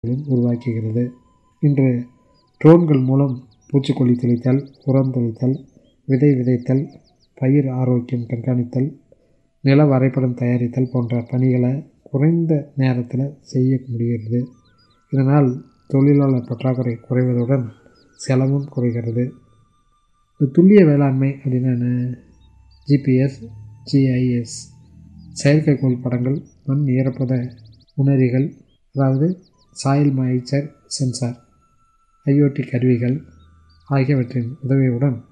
வாய்ப்புகளையும் உருவாக்குகிறது இன்று ட்ரோன்கள் மூலம் பூச்சிக்கொல்லி தெளித்தல் உரம் தெளித்தல் விதை விதைத்தல் பயிர் ஆரோக்கியம் கண்காணித்தல் நில வரைபடம் தயாரித்தல் போன்ற பணிகளை குறைந்த நேரத்தில் செய்ய முடிகிறது இதனால் தொழிலாளர் பற்றாக்குறை குறைவதுடன் செலவும் குறைகிறது இந்த துல்லிய வேளாண்மை அப்படின்னா என்ன ஜிபிஎஸ் ஜிஐஎஸ் செயற்கைக்கோள் படங்கள் மண் ஈரப்பத உணரிகள் அதாவது சாயில் மாய்ச்சர் சென்சார் ஐஓடி கருவிகள் ஆகியவற்றின் உதவியுடன்